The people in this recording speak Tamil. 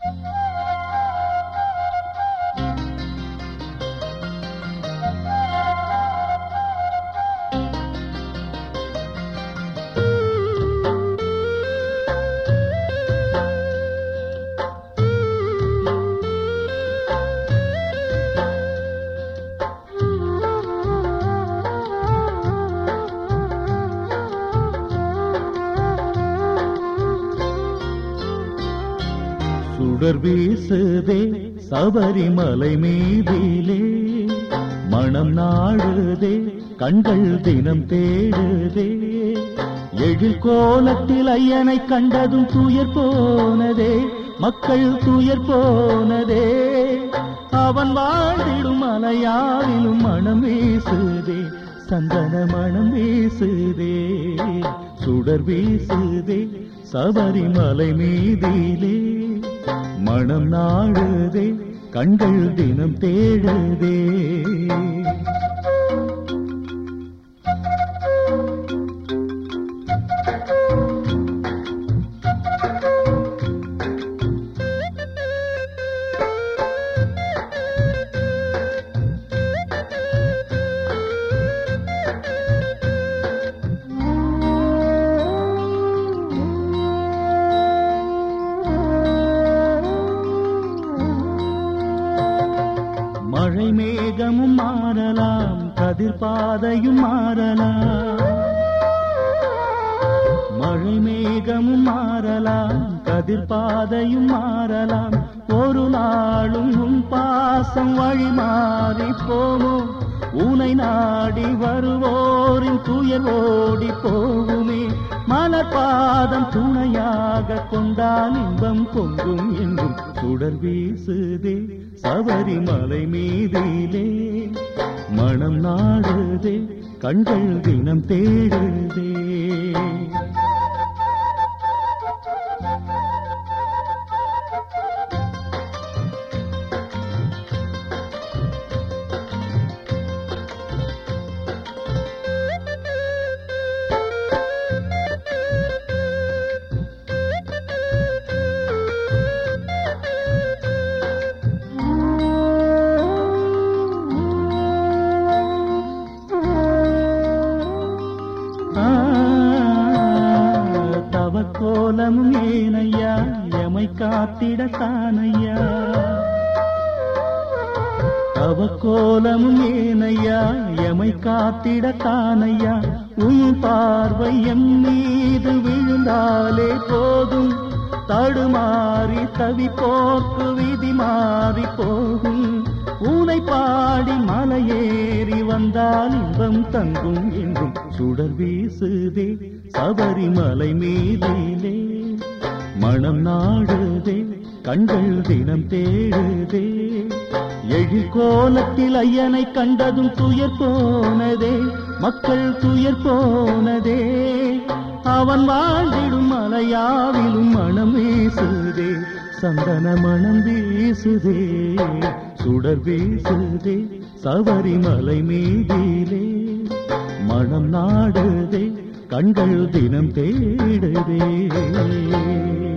சுடர் வீசுதே சபரிமலை மீதிலே மனம் நாடுதே கண்கள் தினம் தேடுதே எழில் கோலத்தில் ஐயனை கண்டதும் துயர் போனதே மக்கள் துயர் போனதே அவன் வாழ்ந்திடும் மலையாவிலும் மனம் வீசுதே சந்தன மனம் வீசுதே சுடர் வீசுதே சபரிமலை மீதிலே மனம் நாடுதே கண்கள் தினம் தேடுதே மழை மேகமும் மாறலாம் கதிர் பாதையும் மாறலாம் மழை மேகமும் மாறலாம் கதிர் பாதையும் மாறலாம் ஒரு நாளும் உன் பாசம் வழி மாறி போவோம் உனை நாடி வருவோரின் துயர் ஓடி போகுமே மலர் பாதம் துணையாக கொண்டால் இன்பம் பொங்கும் என்றும் சுடர் வீசுதே சபரிமலை மீதிலே மனம் நாடுதே கண்கள் தினம் தேடுதே ஆ, தவக்கோலமும் ஏனையா எமை காத்திட தானையா தவக்கோலமும் ஏனையா எமை காத்திட தானையா உன் பார்வை எம் மீது விழுந்தாலே போதும் தடுமாறி தவி போக்கு விதி மாறி போகும் உனை பாடி மலையேறி வந்தால் இன்பம் தங்கும் என்றும் சுடர் வீசுதே சபரிமலை மீதிலே மனம் நாடுதே கண்கள் தினம் தேடுதே எழில் கோலத்தில் ஐயனை கண்டதும் துயர் போனதே மக்கள் துயர் போனதே அவன் வாழ்ந்திடும் மலையாவிலும் மனம் வீசுதே சந்தன மனம் வீசுதே சுடர் வீசுதே சபரிமலை மீதிலே மனம் நாடுதே கண்கள் தினம் தேடுதே